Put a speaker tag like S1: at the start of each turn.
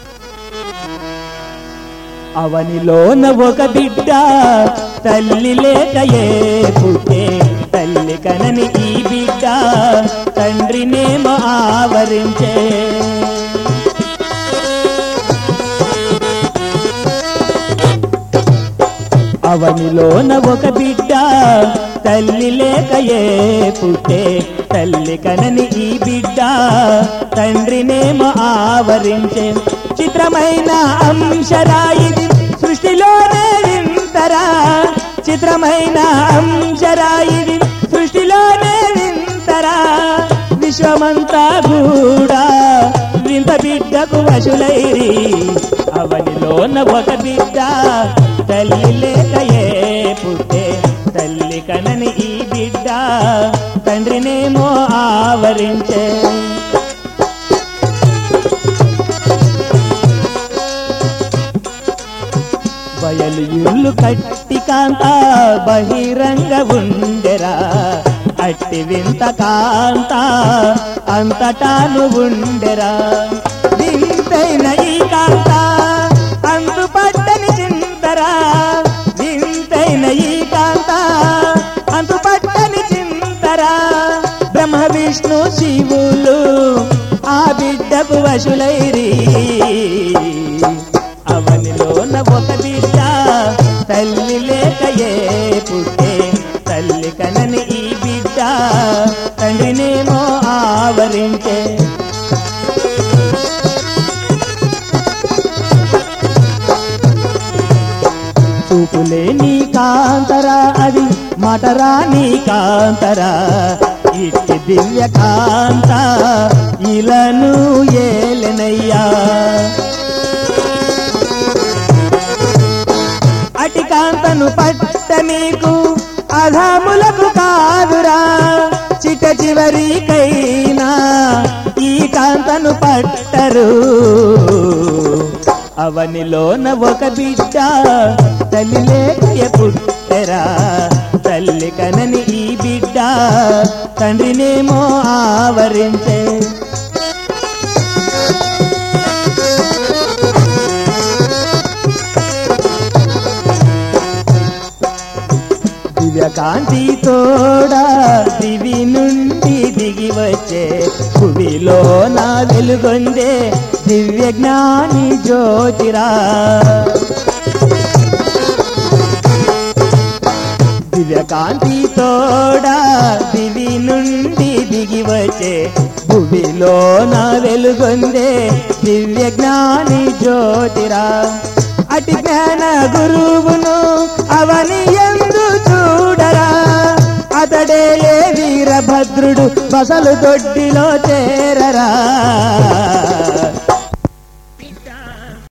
S1: అవనిలోన ఒక బిడ్డ తల్లి లేకయే పుట్టే తల్లి కనని ఈ బిడ్డ తండ్రినేమో ఆవరించే అవనిలోన ఒక బిడ్డ తల్లి లేకయే పుట్టే తల్లి కనని ఈ బిడ్డ తండ్రినేమో ఆవరించే చిత్రమైన అంశరాయిది సృష్టిలోనే వింతరా చిత్రమైన అంశరాయిది సృష్టిలోనే వింతరా విశ్వమంతా కూడా వింత బిడ్డకు వశులైరి అవనిలోన ఒక బిడ్డ తల్లి లేకయే పుట్టే తల్లి కనని ఈ బిడ్డ తండ్రినేమో ఆవరించే బయలు ఇల్లు కట్టి కాంత బహిరంగ ఉండెరా అట్టి వింత కాంత అంతటాను ఉండెరా వింతైన ఈ కాంత అంతు పట్టని చింతరా వింతైన ఈ కాంత అంతు పట్టని చింతరా బ్రహ్మ విష్ణు శివులు ఆ బిడ్డకు వశులైరి అవనిలోన ఒక బిడ్డ తల్లి లేకయే పుట్టే తల్లి కనని ఈ బిడ్డ తండ్రినేమో ఆవరించే చూపులే నీ కాంతరా అది మటరా నీ కాంతరా ఇట్టి దివ్య కాంత ఇలను ఏలెనయ్యా అటి కాంతను పట్ట నీకు అధములకు కాదురా చిట చివరికైనా ఈ కాంతను పట్టరు అవనిలోన ఒక బిడ్డ తల్లి లేకయ పుట్టరా తల్లి కనని ఈ బిడ్డ తండ్రినేమో ఆవరించే దివ్యకాంతి తోడా దివి నుండి దిగి వచ్చే భువిలో నా వెలుగొందే దివ్య జ్ఞాని జ్యోతిరా దివ్యకాంతి తోడా దివి నుండి దిగి వచ్చే భువిలో నా వెలుగొందే దివ్య జ్ఞాని జ్యోతిరా అటి జ్ఞాన గురువును అవని ఎందు చూడరా అతడే ఏ వీరభద్రుడు బసలు దొడ్డిలో చేరరా